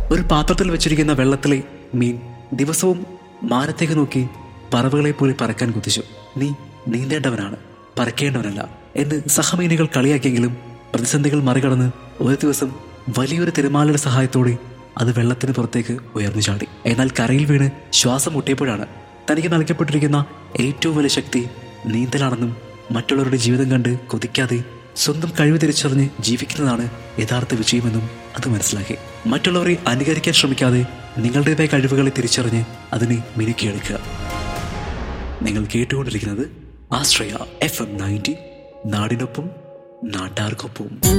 ഒരു പാത്രത്തിൽ വെച്ചിരിക്കുന്ന വെള്ളത്തിലെ മീൻ ദിവസവും മാനത്തേക്ക് നോക്കി പറവുകളെ പോലെ പറക്കാൻ കുതിച്ചു നീ നീന്തേണ്ടവനാണ് പറക്കേണ്ടവനല്ല എന്ന് സഹമീനുകൾ കളിയാക്കിയെങ്കിലും പ്രതിസന്ധികൾ മറികടന്ന് ഒരു ദിവസം വലിയൊരു തിരമാലയുടെ സഹായത്തോടെ അത് വെള്ളത്തിന് പുറത്തേക്ക് ഉയർന്നു ചാടി എന്നാൽ കരയിൽ വീണ് ശ്വാസം മുട്ടിയപ്പോഴാണ് തനിക്ക് നൽകപ്പെട്ടിരിക്കുന്ന ഏറ്റവും വലിയ ശക്തി നീന്തലാണെന്നും മറ്റുള്ളവരുടെ ജീവിതം കണ്ട് കൊതിക്കാതെ സ്വന്തം കഴിവ് തിരിച്ചറിഞ്ഞ് ജീവിക്കുന്നതാണ് യഥാർത്ഥ വിജയമെന്നും അത് മനസ്സിലാക്കി മറ്റുള്ളവരെ അനുകരിക്കാൻ ശ്രമിക്കാതെ നിങ്ങളുടേതായ കഴിവുകളെ തിരിച്ചറിഞ്ഞ് അതിനെ മിനുക്കിയെടുക്കുക നിങ്ങൾ കേട്ടുകൊണ്ടിരിക്കുന്നത് ആശ്രയ എഫ് എം നയൻറ്റി നാടിനൊപ്പം നാട്ടാർക്കൊപ്പം